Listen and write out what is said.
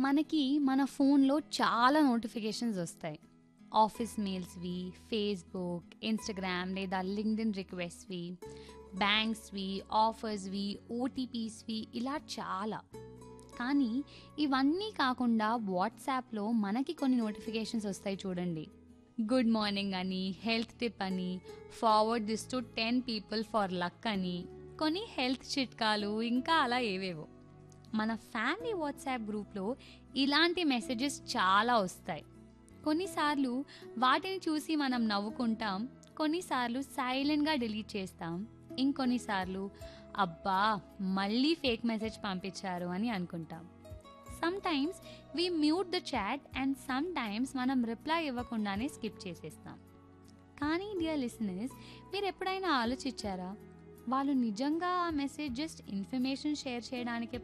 మనకి మన ఫోన్లో చాలా నోటిఫికేషన్స్ వస్తాయి ఆఫీస్ మెయిల్స్వి ఫేస్బుక్ ఇన్స్టాగ్రామ్ లేదా లింక్డ్ఇన్ రిక్వెస్ట్వి బ్యాంక్స్వి ఆఫర్స్వి ఓటీపీస్వి ఇలా చాలా కానీ ఇవన్నీ కాకుండా వాట్సాప్లో మనకి కొన్ని నోటిఫికేషన్స్ వస్తాయి చూడండి గుడ్ మార్నింగ్ అని హెల్త్ టిప్ అని forward this to ten people for luck అని కొన్ని హెల్త్ చిట్కాలు ఇంకా అలా ఏవేవో మన ఫ్యామిలీ వాట్సాప్ గ్రూప్లో ఇలాంటి మెసేజెస్ చాలా వస్తాయి కొన్నిసార్లు వాటిని చూసి మనం నవ్వుకుంటాం కొన్నిసార్లు సైలెంట్గా డిలీట్ చేస్తాం ఇంకొన్నిసార్లు అబ్బా మళ్ళీ ఫేక్ మెసేజ్ పంపించారు అని అనుకుంటాం some times we mute the chat and some times మనం రిప్లై ఇవ్వకుండానే స్కిప్ చేసేస్తాం కానీ డియర్ లిసనర్స్ మీరు ఎప్పుడైనా ఆలోచించారా వాళ్ళు నిజంగా ఆ మెసేజ్ జస్ట్ ఇన్ఫర్మేషన్ షేర్ చేయడానికి